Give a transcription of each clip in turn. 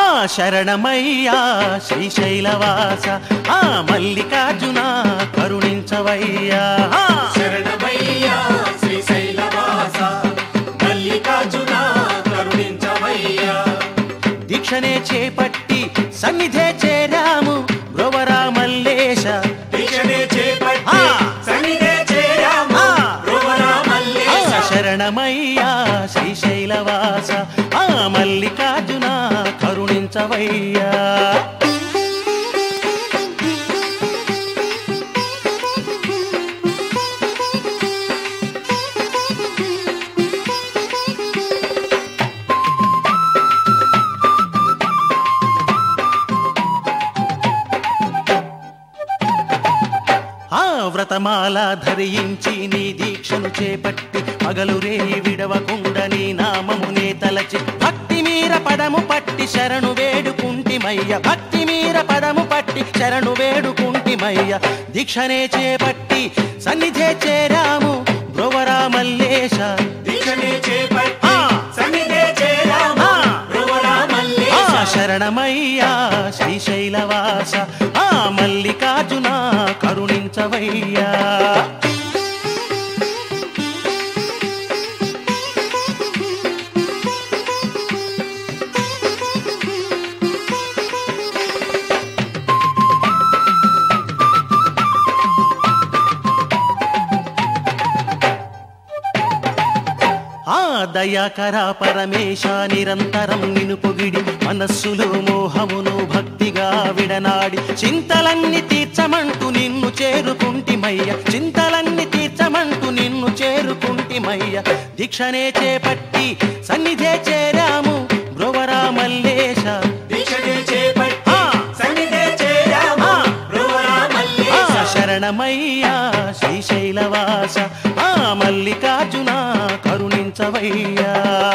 శరణమయ్యా శ్రీశైలవాస ఆ మల్లికార్జున కరుణించవయ్యా ఆ, శరణమయ్యా శ్రీశైలవాస మల్లికార్జున కరుణించవయ్యా దీక్షనే చేపట్టి సన్నిధే చేరాము బ్రొవరా మల్లేశ దీక్షనే చేపట్టి ఆ. సన్నిధే చేరాము ఆ. ధ్రువరా ఆ, మల్లేశ శరణమయ్యా శ్రీశైలవాస ఆ మల్లికార్జున కరుణించవయ్యా ఆ వ్రతమాల ధరించి నీ దీక్షను చేపట్టి పగలు రేయి విడవకుండా నీ నామమునే తలచి భక్తి మీర పదము పట్టి శరణు వేడుకుంటిమయ్య భక్తి మీర పదము పట్టి శరణు వేడుకుంటిమయ్య దీక్షనే చేపట్టి సన్నిధే చేరాము బ్రొవరా మల్లేశ దీక్షనే చేపట్టి ఆ. సన్నిధే చేరాము ఆ. ధ్రువరా ఆ మల్లేశ శరణమయ్యా శ్రీశైలవాస ఆ మల్లికార్జున కరుణించవయ్యా ఆ దయాకర పరమేశ నిరంతరం నిను పొగిడి మనస్సులో మోహమును భక్తిగా విడనాడి చింతలన్నీ తీర్చమంటూ నిన్ను చేరుకుంటిమయ్య చింతలన్నీ తీర్చమంటూ నిన్ను చేరుకుంటిమయ్య దీక్షనే చేపట్టి సన్నిధే చేరాము బ్రొవరా మల్లేశ దీక్షనే చేపట్టి ఆ. సన్నిధే చేరాము ఆ. ధ్రువరా ఆ మల్లేశ శరణమయ్యా శ్రీశైలవాస ఆ మల్లికార్జున కరుణించవయ్యా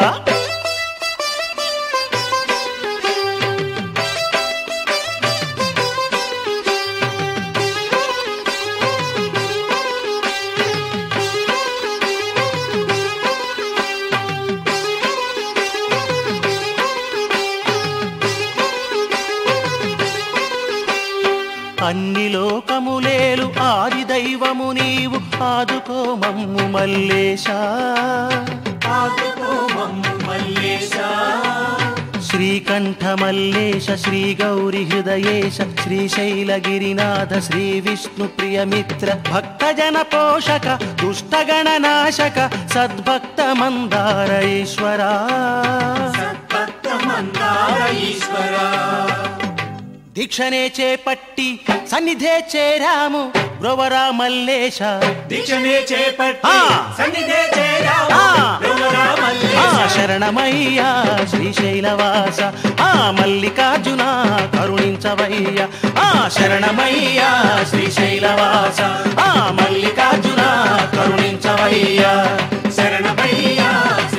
అన్ని లోకములేలు ఆది దైవము నీవు ఆదుకో మమ్ము మల్లేశా ఆదుకో మమ్ము మల్లేశ శ్రీకంఠ మల్లేశ శ్రీ గౌరి హృదయేశ శ్రీశైలగిరినాథ శ్రీ విష్ణు ప్రియమిత్ర భక్తజన పోషక దుష్టగణ నాశక సద్భక్త మందార ఈశ్వరా సద్భక్త మందార ఈశ్వర దీక్షనే చేపట్టి సన్నిధే చేరాము బ్రొవరా మల్లేశ దీక్షనే చేపట్టి ఆ. సన్నిధే చేరాము ఆ. ధ్రువరా ఆ మల్లేశ శరణమయ్యా శ్రీశైలవాస ఆ మల్లికార్జున కరుణించవయ్యా ఆ శరణమయ్యా శ్రీశైలవాస ఆ మల్లికార్జున కరుణించవయ్యా శరణమయ్యా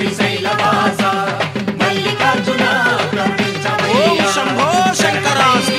శ్రీశైలవాస మల్లికార్జున ఓం కరుణించవయ్యా శంభో శంకరాస్త